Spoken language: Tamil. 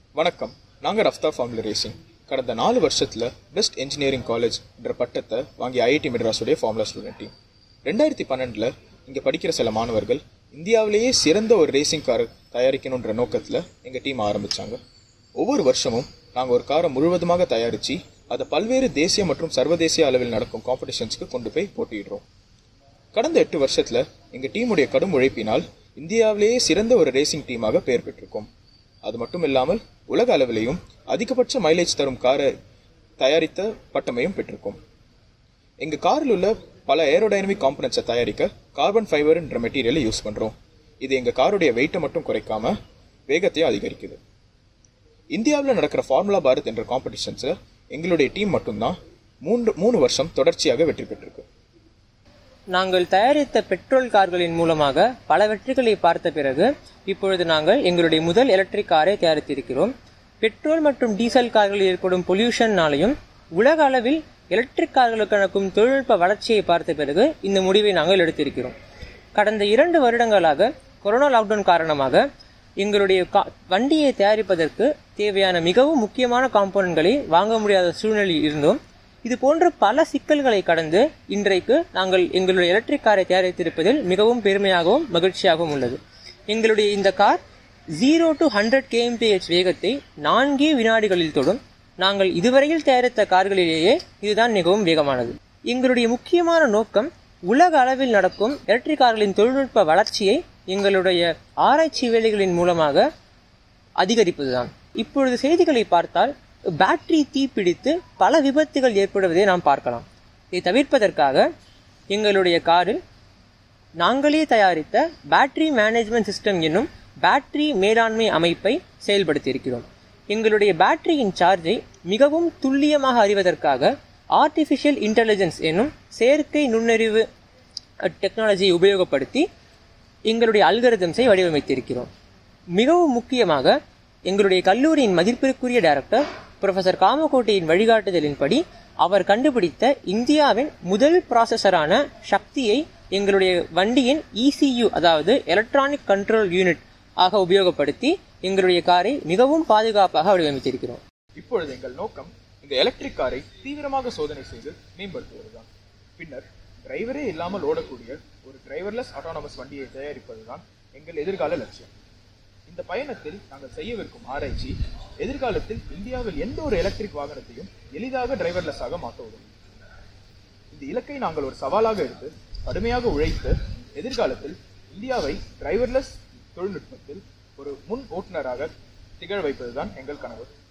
வணக்கம் நாங்கள் ரஃப்தா ஃபார்முலா ரேசிங் கடந்த நாலு வருஷத்தில் பெஸ்ட் இன்ஜினியரிங் காலேஜ் என்ற பட்டத்தை வாங்கி ஐஐடி மெட்ராஸுடைய ஃபார்முலா ஸ்டூடெண்ட் டீம் ரெண்டாயிரத்தி பன்னெண்டில் இங்கே படிக்கிற சில மாணவர்கள் இந்தியாவிலேயே சிறந்த ஒரு ரேசிங் கார் தயாரிக்கணுன்ற நோக்கத்தில் எங்கள் டீம் ஆரம்பித்தாங்க ஒவ்வொரு வருஷமும் நாங்கள் ஒரு காரை முழுவதுமாக தயாரித்து அதை பல்வேறு தேசிய மற்றும் சர்வதேசிய அளவில் நடக்கும் காம்படிஷன்ஸ்க்கு கொண்டு போய் போட்டியிடுறோம் கடந்த எட்டு வருஷத்துல எங்க டீமுடைய கடும் உழைப்பினால் இந்தியாவிலேயே சிறந்த ஒரு ரேசிங் டீமாக பெயர் பெற்றிருக்கோம் அது மட்டும் இல்லாமல் உலக அளவிலேயும் அதிகபட்ச மைலேஜ் தரும் காரை தயாரித்த பட்டமையும் பெற்றிருக்கோம் எங்க காரில் உள்ள பல ஏரோடைனமிக் காம்பனன்ட்ஸை தயாரிக்க கார்பன் ஃபைபர் என்ற மெட்டீரியலை யூஸ் பண்றோம் இது எங்க காருடைய வெயிட்டை மட்டும் குறைக்காம வேகத்தையும் அதிகரிக்குது இந்தியாவில் நடக்கிற ஃபார்முலா பாரத் என்ற காம்படிஷன்ஸில் எங்களுடைய டீம் மட்டும்தான் மூன்று மூணு வருஷம் தொடர்ச்சியாக வெற்றி பெற்றிருக்கு நாங்கள் தயாரித்த பெட்ரோல் கார்களின் மூலமாக பல வெற்றிகளை பார்த்த பிறகு இப்பொழுது நாங்கள் எங்களுடைய முதல் எலக்ட்ரிக் காரை தயாரித்திருக்கிறோம் பெட்ரோல் மற்றும் டீசல் கார்களில் ஏற்படும் பொல்யூஷன்னாலையும் உலக அளவில் எலக்ட்ரிக் கார்களுக்கு நடக்கும் தொழில்நுட்ப வளர்ச்சியை பார்த்த பிறகு இந்த முடிவை நாங்கள் எடுத்திருக்கிறோம் கடந்த இரண்டு வருடங்களாக கொரோனா லாக்டவுன் காரணமாக எங்களுடைய கா- வண்டியை தயாரிப்பதற்கு தேவையான மிகவும் முக்கியமான காம்போனன்ட்களை வாங்க முடியாத சூழ்நிலையில் இருந்தோம் இது போன்ற பல சிக்கல்களை கடந்து இன்றைக்கு நாங்கள் எங்களுடைய எலக்ட்ரிக் காரை தயாரித்திருப்பதில் மிகவும் பெருமையாகவும் மகிழ்ச்சியாகவும் உள்ளது எங்களுடைய இந்த car zero to hundred kmph வேகத்தை நான்கே வினாடிகளில் தொடும் நாங்கள் இதுவரையில் தயாரித்த கார்களிலேயே இதுதான் மிகவும் வேகமானது எங்களுடைய முக்கியமான நோக்கம் உலக அளவில் நடக்கும் எலக்ட்ரிக் கார்களின் தொழில்நுட்ப வளர்ச்சியை எங்களுடைய ஆராய்ச்சி வேலைகளின் மூலமாக அதிகரிப்பதுதான் இப்பொழுது செய்திகளை பார்த்தால் பேட்டரி தீப்பிடித்து பல விபத்துகள் ஏற்படுவதை நாம் பார்க்கலாம் இதை தவிர்ப்பதற்காக எங்களுடைய காரில் நாங்களே தயாரித்த பேட்டரி மேனேஜ்மெண்ட் சிஸ்டம் என்னும் பேட்டரி மேலாண்மை அமைப்பை செயல்படுத்தியிருக்கிறோம் எங்களுடைய பேட்டரியின் சார்ஜை மிகவும் துல்லியமாக அறிவதற்காக ஆர்டிஃபிஷியல் இன்டெலிஜென்ஸ் என்னும் செயற்கை நுண்ணறிவு டெக்னாலஜியை உபயோகப்படுத்தி எங்களுடைய அல்கரிதம்ஸை வடிவமைத்திருக்கிறோம் மிகவும் முக்கியமாக எங்களுடைய கல்லூரியின் மதிப்பிற்குரிய டைரக்டர் ப்ரொஃபசர் காமகோட்டையின் வழிகாட்டுதலின்படி அவர் கண்டுபிடித்த இந்தியாவின் முதல் ப்ராசஸரான சக்தியை எங்களுடைய வண்டியின் ECU அதாவது எலக்ட்ரானிக் கண்ட்ரோல் யூனிட் ஆக உபயோகப்படுத்தி எங்களுடைய காரை மிகவும் பாதுகாப்பாக வடிவமைத்திருக்கிறோம் இப்பொழுது எங்கள் நோக்கம் இந்த எலக்ட்ரிக் காரை தீவிரமாக சோதனை செய்து மேம்படுத்துவதுதான் பின்னர் டிரைவரே இல்லாமல் ஓடக்கூடிய ஒரு டிரைவர்லெஸ் ஆட்டோனமஸ் வண்டியை தயாரிப்பதுதான் எங்கள் எதிர்கால லட்சியம் இந்த பயணத்தில் நாங்கள் செய்யவிருக்கும் ஆராய்ச்சி எதிர்காலத்தில் இந்தியாவில் எந்த ஒரு எலக்ட்ரிக் வாகனத்தையும் எளிதாக டிரைவர்லெஸ்ஸாக மாற்ற உதவும் இந்த இலக்கை நாங்கள் ஒரு சவாலாக எடுத்து கடுமையாக உழைத்து எதிர்காலத்தில் இந்தியாவை டிரைவர்லெஸ் தொழில்நுட்பத்தில் ஒரு முன் ஓட்டுநராக திகழ வைப்பதுதான் எங்கள் கனவு